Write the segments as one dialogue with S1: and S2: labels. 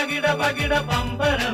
S1: പകിട പകിട പമ്പരം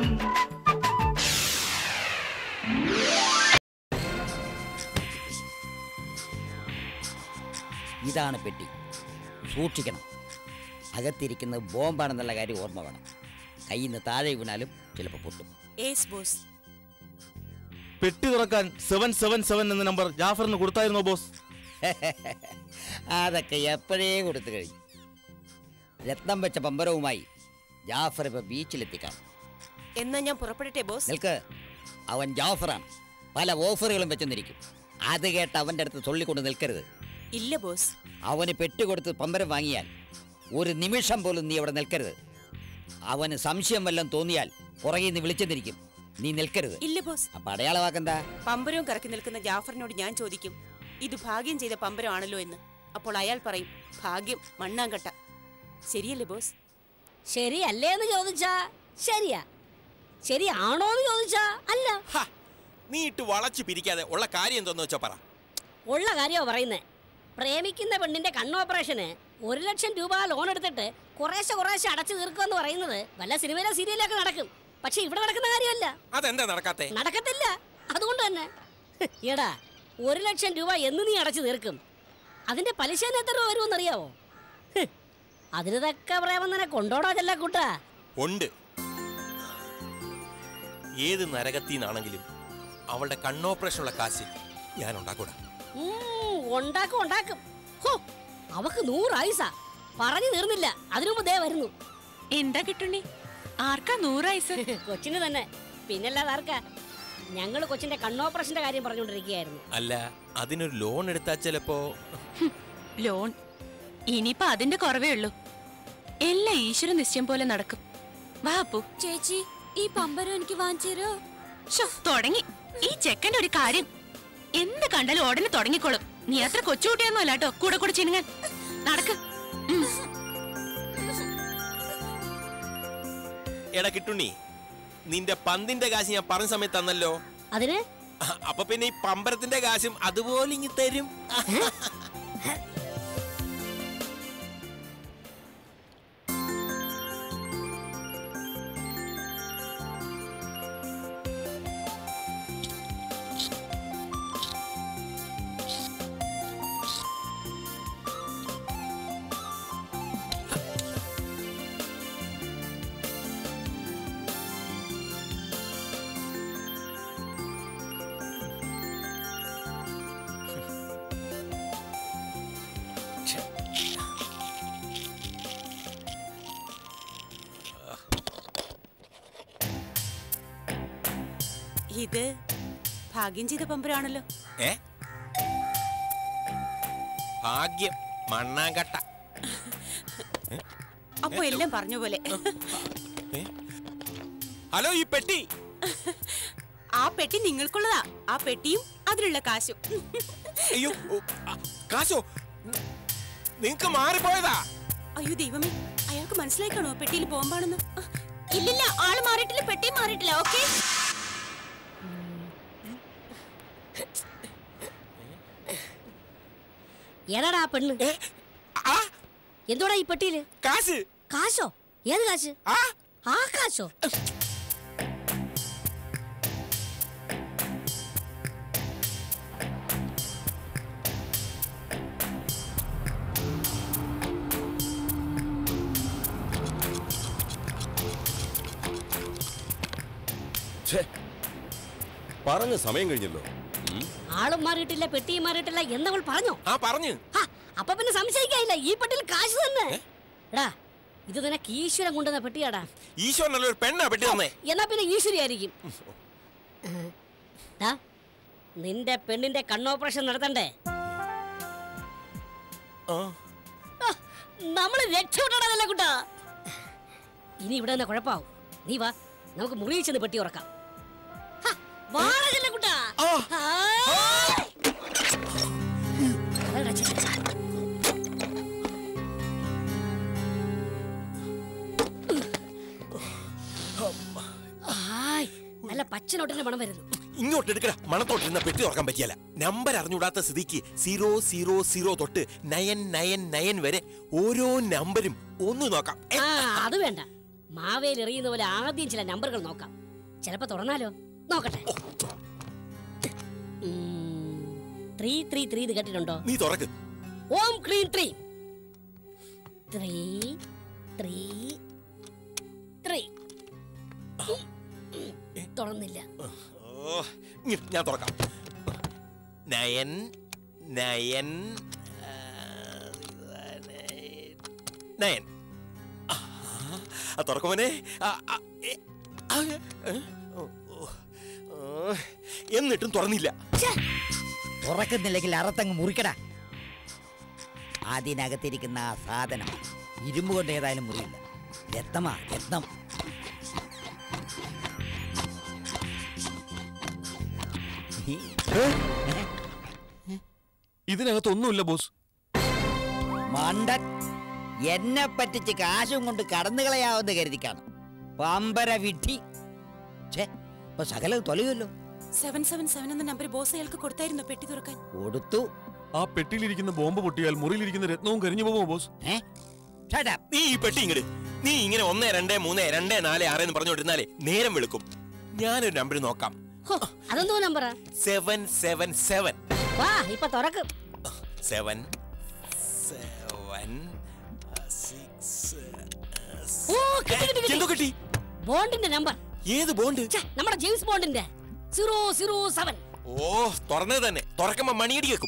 S2: ഇതാണ് പെട്ടി സൂക്ഷിക്കണം അകത്തിരിക്കുന്നത് ബോംബാണെന്നുള്ള കാര്യം ഓർമ്മ വേണം കയ്യിൽ നിന്ന് താഴെ വീണാലും ചിലപ്പോൾ പൊട്ടും
S3: ഏസ് ബോസ്
S4: പെട്ടി തുറക്കാൻ സെവൻ സെവൻ സെവൻ എന്ന നമ്പർ ജാഫറിന് കൊടുത്തായിരുന്നോ ബോസ്
S2: അതൊക്കെ എപ്പോഴേ കൊടുത്തു കഴിഞ്ഞു രത്നം വെച്ച പമ്പരവുമായി ജാഫർ ഇപ്പൊ ബീച്ചിലെത്തിക്കാം
S3: എന്നാ ഞാൻ പുറപ്പെടട്ടെ ബോസ്
S2: നിൽക്ക് അവൻ ജാഫറാണ് പല ഓഫറുകളും വെച്ചെന്നിരിക്കും അത് കേട്ട് അവൻ്റെ അടുത്ത് തൊള്ളിക്കൊണ്ട് നിൽക്കരുത്
S3: ഇല്ല ബോസ്
S2: അവന് പെട്ടുകൊടുത്ത് പമ്പരം വാങ്ങിയാൽ ഒരു നിമിഷം പോലും നീ അവിടെ നിൽക്കരുത് അവന് സംശയം വല്ലതും തോന്നിയാൽ പുറകെ നീ വിളിച്ചെന്നിരിക്കും നീ നിൽക്കരുത്
S3: ഇല്ല ബോസ്
S2: അപ്പൊ അടയാളമാക്കെന്താ
S3: പമ്പരവും കറക്കി നിൽക്കുന്ന ജാഫറിനോട് ഞാൻ ചോദിക്കും ഇത് ഭാഗ്യം ചെയ്ത പമ്പരമാണല്ലോ എന്ന് അപ്പോൾ അയാൾ പറയും ഭാഗ്യം മണ്ണാങ്കട്ട ശരിയല്ലേ ബോസ്
S5: ശരിയല്ലേ എന്ന് ചോദിച്ചാ ശരിയാ ശരിയാണോ എന്ന് ചോദിച്ചാ അല്ല
S6: ഹ, നീ ഇട്ട് വളച്ചു പിരിക്കാതെ ഉള്ള കാര്യം എന്തോന്ന് വെച്ചാ പറ
S5: ഉള്ള കാര്യമോ പറയുന്നേ പ്രേമിക്കുന്ന പെണ്ണിന്റെ കണ്ണ് ഓപ്പറേഷന് ഒരു ലക്ഷം രൂപ ലോൺ എടുത്തിട്ട് കുറേശ്ശെ കുറേശ്ശെ അടച്ചു തീർക്കുമെന്ന് പറയുന്നത് വല്ല സിനിമയിലോ സീരിയലൊക്കെ നടക്കും പക്ഷെ ഇവിടെ നടക്കുന്ന കാര്യമല്ല
S6: അതെന്താ നടക്കാത്തെ
S5: നടക്കത്തില്ല അതുകൊണ്ട് തന്നെ ഹ്, എടാ ഒരു ലക്ഷം രൂപ എന്ന് നീ അടച്ചു തീർക്കും അതിന്റെ പലിശ എത്ര രൂപ വരുമെന്നറിയാവോ ഹ്, അതിന് തക്ക പ്രേമം നിന്നെ കൊണ്ടോടാ ചെല്ല കൂട്ടാ
S6: ഉണ്ട് ഏത് നരകത്തിന്നാണെങ്കിലും അവളുടെ കണ്ണോപ്പറേഷനുള്ള കാശ് ഞാൻ ഉണ്ടാക്കൂടാ
S5: ഉം, ഉണ്ടാക്കും ഉണ്ടാക്കും ഹോ അവക്ക് നൂറായുസ പറഞ്ഞു തീർന്നില്ല അതിനു മുമ്പ് ദേ വരുന്നു
S7: എന്താ കിട്ടുണ്ണി ആർക്കാ നൂറായിസ്
S5: കൊച്ചിന് തന്നെ പിന്നല്ലാതെ ആർക്കാ ഞങ്ങള് കൊച്ചിന്റെ കണ്ണോപ്പറേഷന്റെ കാര്യം പറഞ്ഞുകൊണ്ടിരിക്കുകയായിരുന്നു
S6: അല്ല അതിനൊരു ലോൺ എടുത്താൽ ചിലപ്പോ
S7: ലോൺ ഇനിയിപ്പോ അതിന്റെ കുറവേ ഉള്ളൂ എല്ലാം ഈശ്വര നിശ്ചയം പോലെ നടക്കും വാ അപ്പു
S8: ചേച്ചി ഈ പമ്പരം എനിക്ക് വാങ്ങിച്ചു തരോ
S7: ശോ, തുടങ്ങി ഈ ചെക്കന്റെ ഒരു കാര്യം എന്ത് കണ്ടാലും ഉടനെ തുടങ്ങിക്കോളും നീ അത്ര കൊച്ചുകുട്ടിയൊന്നും അല്ല കേട്ടോ കൂടെ കൂടെ ചിനുങ്ങാൻ നടക്ക് ഉം.
S6: എടാ കിട്ടുണ്ണി നിന്റെ പന്തിന്റെ കാശ് ഞാൻ പറഞ്ഞ സമയത്ത് തന്നല്ലോ
S5: അതിന്
S6: അ- അപ്പൊ പിന്നെ ഈ പമ്പരത്തിന്റെ കാശും അതുപോലെ ഇങ്ങി തരും
S3: ഇത് ഭാഗ്യം ചെയ്ത പമ്പരമാണല്ലോ
S6: ഏ ഭാഗ്യം മണ്ണാങ്കട്ട
S3: അപ്പൊ എല്ലാം പറഞ്ഞ പോലെ
S6: ഏ? ഹലോ ഈ പെട്ടി
S3: ആ പെട്ടി നിങ്ങൾക്കുള്ളതാ ആ പെട്ടിയും അതിലുള്ള കാശും
S6: അയ്യോ ഓ, ആ, കാശോ നിങ്ങക്ക് മാറിപ്പോയതാ
S3: അയ്യോ ദൈവമേ അയാൾക്ക് മനസ്സിലായി കാണോ പെട്ടിയിൽ ബോംബാണെന്ന് ഇല്ലില്ല ആള് മാറിയിട്ടില്ല പെട്ടി മാറിയിട്ടില്ല ഓക്കെ
S5: ഏതാടാ ആ പെണ്ണ്
S6: ഏ? ആ
S5: എന്തോടാ ഈ പെട്ടിയില്
S6: കാശ്
S5: കാശോ ഏത് കാശ്
S6: ആ
S5: ആ കാശോ
S9: പറഞ്ഞ സമയം കഴിഞ്ഞല്ലോ
S5: ആളും മാറിയിട്ടില്ല പെട്ടിയും മാറിയിട്ടില്ല എന്നവൾ പറഞ്ഞോ
S6: ആ പറഞ്ഞു
S5: ഹാ, അപ്പൊ പിന്നെ സംശയിക്കാനില്ല ഈ പെട്ടിയിൽ കാശ് തന്നെ എടാ ഇത് നിനക്ക് ഈശ്വരൻ കൊണ്ടുവന്ന പെട്ടിയാടാ
S6: ഈശോനല്ല ഒരു പെണ്ണാ പെട്ടി തന്നേ
S5: എന്നാ പിന്നെ ഈശ്വരി ആയിരിക്കും ദാ, നിന്റെ പെണ്ണിന്റെ കണ്ണോപ്പറേഷൻ നടത്തണ്ടേ
S6: ആ
S5: ആ, നമ്മള് രക്ഷപ്പെടണതല്ല കുട്ടാ ഇനി ഇവിടെ തന്നെ കുഴപ്പാവും നീ വാ നമുക്ക് മുറിയിൽ ചെന്ന് പെട്ടി ഉറക്കാം ഹ, വാഴയില്ല കുട്ടാ ഹായ്. അതെടാ ചെറുക്കാ. ഹായ്, നല്ല പച്ചനോട്ടിന്റെ മണം വരുന്നു
S6: ഇങ്ങോട്ട് എടുക്കട മണത്തോട്ടിരുന്ന പെട്ടി തുറക്കാൻ പറ്റിയല്ല നമ്പർ അറിഞ്ഞൂടാത്ത സ്ഥിതിക്ക് സീറോ സീറോ സീറോ തൊട്ട് നയൻ നയൻ നയൻ വരെ ഓരോ നമ്പരും ഒന്ന് നോക്കാം ഏ,
S5: ആ അത് വേണ്ട മാവേൽ എറിയുന്ന പോലെ ആദ്യം ചില നമ്പറുകൾ നോക്കാം ചിലപ്പോ തുറന്നാലോ നോക്കട്ടെ ത്രീ ത്രീ ത്രീ ഇത് കേട്ടിട്ടുണ്ടോ
S6: നീ തുറക്ക്
S5: ഓം ക്രീം ത്രീ ത്രീ ത്രീ ത്രീ തുറന്നില്ല
S6: ഓ, ഇങ്ങ് ഞാൻ തുറക്കാം നയൻ നയൻ ആ, നയൻ ആ, ആ, തുറക്കുമോനെ ആ, ആ, ഏ, ആ, ഏ, ഓ, ഓ, ഓ, എന്നിട്ടും തുറന്നില്ല
S2: തുറക്കുന്നില്ലെങ്കിൽ അറത്തങ്ങ് മുറിക്കടാ അതിനകത്തിരിക്കുന്ന ആ സാധനം ഇരുമ്പ് കൊണ്ട് ഏതായാലും മുറിയില്ല രത്നമാ രത്നം
S4: ഇതിനകത്തൊന്നുമില്ല ബോസ്
S2: മണ്ടൻ എന്നെ പറ്റിച്ച് കാശും കൊണ്ട് കടന്നു കളയാവുന്ന കരുതി കാണും പമ്പര വിഡ്ഢി ഛേ ഇപ്പൊ സകലം തൊലയുമല്ലോ
S3: സെവൻ സെവൻ സെവൻ എന്ന നമ്പർ ബോസ് അയാൾക്ക് കൊടുത്തായിരുന്നു പെട്ടി തുറക്കാൻ
S2: കൊടുത്തു
S4: ആ പെട്ടിയിലിരിക്കുന്ന ബോംബ് പൊട്ടിയാൽ മുറിയിലിരിക്കുന്ന രത്നവും കരിഞ്ഞു പോകുമോ ബോസ്
S2: ഏ Shut up.
S6: നീ ഈ പെട്ടി ഇങ്ങട് നീ ഇങ്ങനെ ഒന്ന് രണ്ട് മൂന്ന് രണ്ട് നാല് ആറ് എന്ന് പറഞ്ഞുകൊണ്ടിരുന്നാലേ നേരം വെളുക്കും ഞാനൊരു നമ്പർ നോക്കാം
S5: ഹോ, അതെന്തോ നമ്പറാ
S6: സെവൻ സെവൻ സെവൻ
S5: വാ ഇപ്പൊ തുറക്കും
S6: സെവൻ സെവൻ സിക്സ്
S5: ഓ കിട്ടി കിട്ടി കിട്ടി
S6: എന്തോ കിട്ടി
S5: ബോണ്ടിന്റെ നമ്പർ
S6: ഏത് ബോണ്ട്
S5: ഛെ, നമ്മുടെ ജെയിംസ് ബോണ്ടിന്റെ സീറോ സീറോ സെവൻ
S6: ഓ തുറന്നത് തന്നെ തുറക്കുമ്പോ മണിയടി കേൾക്കും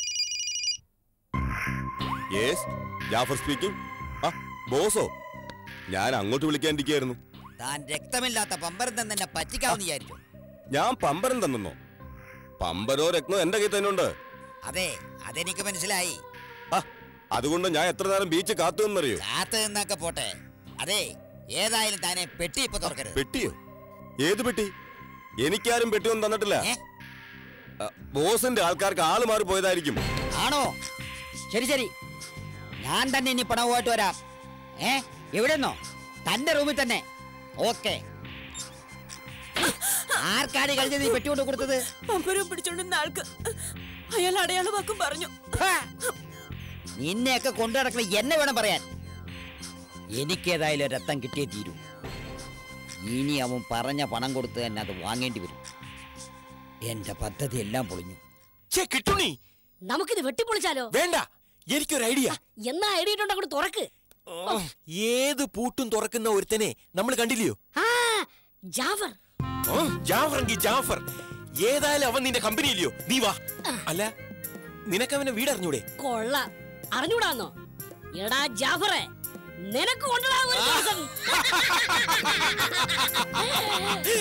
S9: യെസ് ജാഫർ സ്പീക്കിംഗ് ആ ബോസോ ഞാൻ അങ്ങോട്ട് വിളിക്കാണ്ടിരിക്കായിരുന്നു
S2: താൻ രക്തമില്ലാത്ത പമ്പരം തന്നെ എന്നെ പറ്റിക്കാമെന്ന് വിചാരിച്ചു
S9: ഞാൻ പമ്പരം തന്നെന്നോ പമ്പരോ രത്നോ എന്റെ കയ്യിൽ തന്നെ ഉണ്ട്
S2: അതെ അതെനിക്ക് മനസ്സിലായി
S9: ആ അതുകൊണ്ട് ഞാൻ എത്ര നേരം ബീച്ച് കാത്തു നിന്നറിയോ
S2: കാത്ത് നിന്നൊക്കെ പോട്ടെ അതെ ഏതായാലും താനെ പെട്ടി ഇപ്പൊ തുറക്കരുത്
S9: പെട്ടിയോ ഏത് പെട്ടി എനിക്കാരും പെട്ടിയൊന്നും തന്നിട്ടില്ല
S2: ഏ?
S9: ആ, ബോസിന്റെ ആൾക്കാർക്ക് ആള് മാറി പോയതായിരിക്കും
S2: ആണോ ശരി ശരി ഞാൻ തന്നെ ഇനി പണവുമായിട്ട് വരാം ഏ എവിടെന്നോ തന്റെ റൂമിൽ തന്നെ ഓക്കെ ആർക്കാണ് കഴിഞ്ഞത് ഈ പെട്ടി കൊണ്ട് കൊടുത്തത്
S3: പമ്പരം പിടിച്ചോണ്ടിരുന്ന ആൾക്ക് അയാൾ അടയാള വാക്കും പറഞ്ഞു
S2: ഹാ! നിന്നെയൊക്കെ കൊണ്ടു നടക്കുന്ന എന്നെ വേണം പറയാൻ എനിക്കേതായാലും രക്തം കിട്ടിയേ തീരൂ ഇനി അവൻ പറഞ്ഞ പണം കൊടുത്ത് തന്നെ അത് വാങ്ങേണ്ടി വരും എന്റെ പദ്ധതി എല്ലാം പൊളിഞ്ഞു
S6: ഛേ കിട്ടുണി
S5: നമുക്കിത് വെട്ടിപ്പൊളിച്ചാലോ
S6: വേണ്ട എനിക്കൊരു ഐഡിയ
S5: എന്നാ ഐഡിയിട്ടുണ്ടോ അങ്ങോട്ട് തുറക്ക്
S6: ഏത് പൂട്ടും തുറക്കുന്ന ഒരുത്തനെ നമ്മൾ കണ്ടില്ലയോ
S5: ആ ജാഫർ
S6: ഓ, ജാഫറെങ്കി ജാഫർ ഏതായാലും അവൻ നിന്റെ കമ്പനി ഇല്ലയോ നീ വാ അല്ല നിനക്കവനെ വീടറിഞ്ഞൂടെ
S5: കൊള്ള അറിഞ്ഞൂടാന്നോ എടാ ജാഫറെ നിനക്ക് കൊണ്ടുടാ ഒരു ദിവസം